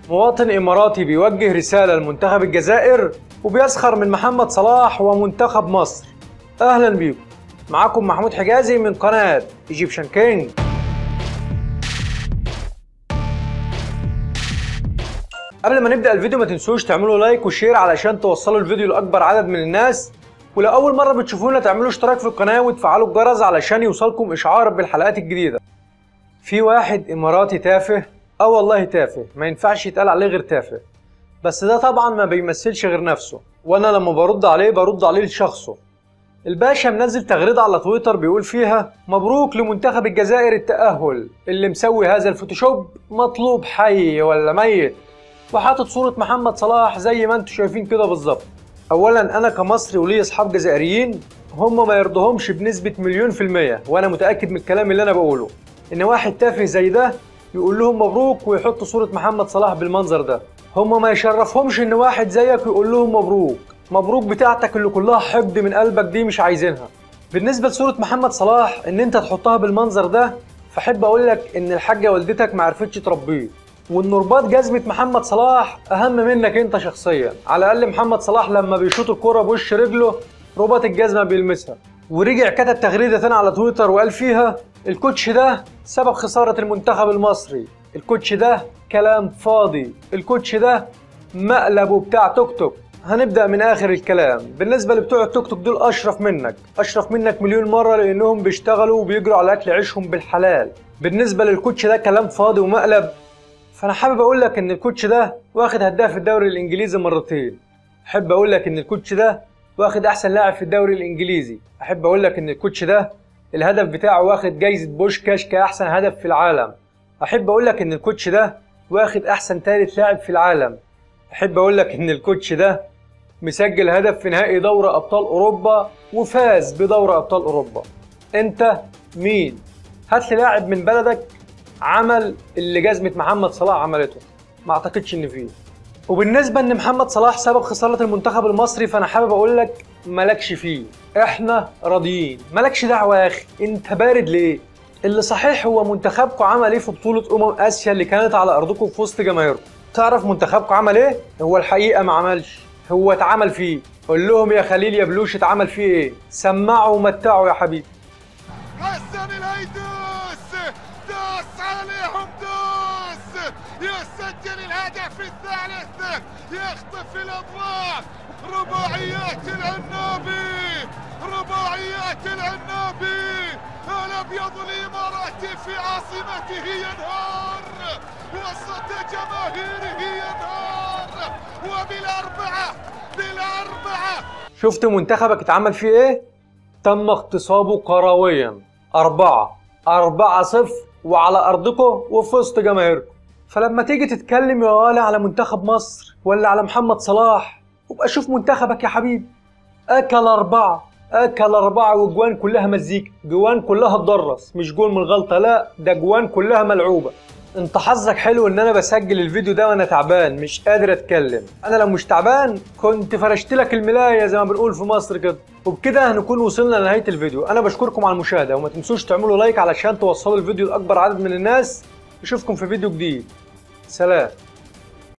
مواطن إماراتي بيوجه رسالة لمنتخب الجزائر وبيسخر من محمد صلاح ومنتخب مصر أهلا بيكم معاكم محمود حجازي من قناة ايجيبشن كينج قبل ما نبدأ الفيديو ما تنسوش تعملوا لايك وشير علشان توصلوا الفيديو لأكبر عدد من الناس ولو أول مرة بتشوفونا تعملوا اشتراك في القناة وتفعلوا الجرس علشان يوصلكم إشعار بالحلقات الجديدة في واحد إماراتي تافه اه والله تافه ما ينفعش يتقال عليه غير تافه بس ده طبعا ما بيمثلش غير نفسه وانا لما برد عليه برد عليه لشخصه الباشا منزل تغريدة على تويتر بيقول فيها مبروك لمنتخب الجزائر التأهل اللي مسوي هذا الفوتوشوب مطلوب حي ولا ميت وحاطط صورة محمد صلاح زي ما انتم شايفين كده بالظبط اولا انا كمصري ولي اصحاب جزائريين هم ما يرضهمش بنسبة مليون في المية وانا متأكد من الكلام اللي انا بقوله ان واحد تافه زي ده يقول لهم مبروك ويحط صورة محمد صلاح بالمنظر ده هم ما يشرفهمش ان واحد زيك يقول لهم مبروك مبروك بتاعتك اللي كلها حقد من قلبك دي مش عايزينها بالنسبة لصورة محمد صلاح ان انت تحطها بالمنظر ده فحب اقول لك ان الحاجة والدتك ما عرفتش تربيه وان رباط جزمة محمد صلاح اهم منك انت شخصيا على الاقل محمد صلاح لما بيشوط الكرة بوش رجله رباط الجزمة بيلمسها ورجع كتب تغريدة تانية على تويتر وقال فيها الكوتش ده سبب خسارة المنتخب المصري الكوتش ده كلام فاضي الكوتش ده مقلب بتاع توك توك هنبدأ من آخر الكلام بالنسبة لبتوع التوك توك دول أشرف منك أشرف منك مليون مرة لأنهم بيشتغلوا وبيجروا على أكل عيشهم بالحلال بالنسبة للكوتش ده كلام فاضي ومقلب فأنا حابب أقول لك إن الكوتش ده واخد هداف الدوري الإنجليزي مرتين أحب أقول لك إن الكوتش ده واخد أحسن لاعب في الدوري الإنجليزي أحب أقول لك إن الكوتش ده الهدف بتاعه واخد جايزة بوشكاش كأحسن هدف في العالم أحب أقول لك إن الكوتش ده واخد أحسن ثالث لاعب في العالم أحب أقول لك إن الكوتش ده مسجل هدف في نهائي دوري أبطال أوروبا وفاز بدوري أبطال أوروبا أنت مين؟ هات لي لاعب من بلدك عمل اللي جزمة محمد صلاح عملته ما أعتقدش إن فيه وبالنسبة إن محمد صلاح سبب خسارة المنتخب المصري فأنا حابب أقول لك مالكش فيه احنا راضيين مالكش دعوه يا اخي انت بارد ليه اللي صحيح هو منتخبكم عمل ايه في بطوله امم اسيا اللي كانت على ارضكم في وسط جماهيركم تعرف منتخبكم عمل ايه هو الحقيقه ما عملش هو اتعمل فيه قول لهم يا خليل يا بلوش اتعمل فيه ايه سمعوا ومتعوا يا حبيبي حسن الهيدوس دوس عليهم دوس يسجل الهدف الثالث يخطف الاضواء رباعيات العنابي رباعيات العنابي الابيض الاماراتي في عاصمته ينهار وسط جماهيره ينهار وبالاربعه بالاربعه شفت منتخبك اتعمل فيه ايه تم اغتصابه كرويا أربعة أربعة صفر وعلى أرضكم وفي وسط جماهيركم فلما تيجي تتكلم يا غالي على منتخب مصر ولا على محمد صلاح وبقى شوف منتخبك يا حبيبي أكل أربعة أكل أربعة وجوان كلها مزيكا جوان كلها تدرس مش جول من غلطة لا ده جوان كلها ملعوبة انت حظك حلو ان انا بسجل الفيديو ده وانا تعبان مش قادر اتكلم انا لو مش تعبان كنت فرشت لك الملايه زي ما بنقول في مصر كده وبكده هنكون وصلنا لنهايه الفيديو انا بشكركم على المشاهده وما تنسوش تعملوا لايك علشان توصلوا الفيديو لاكبر عدد من الناس اشوفكم في فيديو جديد سلام